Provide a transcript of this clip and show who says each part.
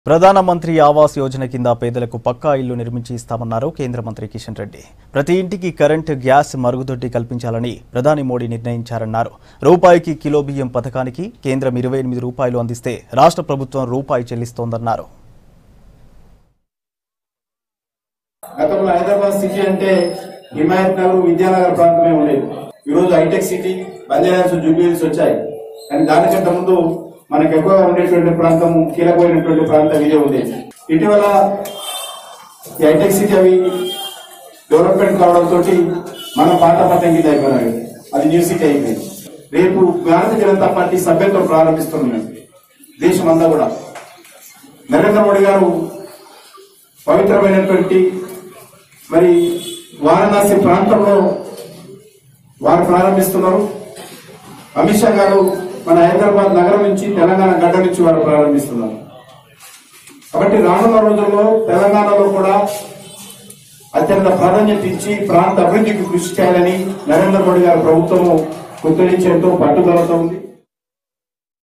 Speaker 1: ప్రధానమంత్రి ఆవాస్ యోజన కింద పేదలకు పక్కా ఇల్లు నిర్మించి ఇస్తామన్నారు కేంద్ర మంత్రి కిషన్ రెడ్డి ప్రతి ఇంటికి కరెంటు గ్యాస్ మరుగుదొడ్డి కల్పించాలని ప్రధాని మోడీ నిర్ణయించారన్నారు రూపాయికి కిలో బియ్యం పథకానికి కేంద్రం ఇరవై ఎనిమిది రూపాయలు అందిస్తే రాష్ట్ర ప్రభుత్వం రూపాయి చెల్లిస్తోందన్నారు
Speaker 2: గతంలో హైదరాబాద్ సిటీ అంటే హిమాయత్ నగర్ విద్యానగర్ ప్రాంతమే ఉండేది ఈ రోజు హైటెక్ సిటీ బంజారాస్ జూబ్లీస్ వచ్చాయి కానీ దానికంటే ముందు మనకు ఎక్కువగా ఉండేటువంటి ప్రాంతం కీలకమైనటువంటి ప్రాంతం ఇదే ఉండేది ఇటీవల ఈ హైటెక్ సిటీ అవి డెవలప్మెంట్ కావడంతో మనం పాత పట్టం కింద అయిపోయినాయి అది న్యూ సిటీ అయిపోయింది రేపు భారతీయ జనతా పార్టీ సభ్యత్వం ప్రారంభిస్తున్నాం దేశం అంతా కూడా నరేంద్ర మోడీ గారు పవిత్రమైనటువంటి మరి వారణాసి ప్రాంతంలో వారు ప్రారంభిస్తున్నారు అమిత్ షా గారు మన హైదరాబాద్ నగరం నుంచి తెలంగాణ గడ్డ నుంచి వారు ప్రారంభిస్తున్నారు కాబట్టి రానున్న రోజుల్లో తెలంగాణలో కూడా అత్యంత ప్రాధాన్యత ఇచ్చి ప్రాంత అభివృద్ధికి కృషి చేయాలని నరేంద్ర మోడీ గారి ప్రభుత్వము గుర్తించేంతో పట్టుదలతో ఉంది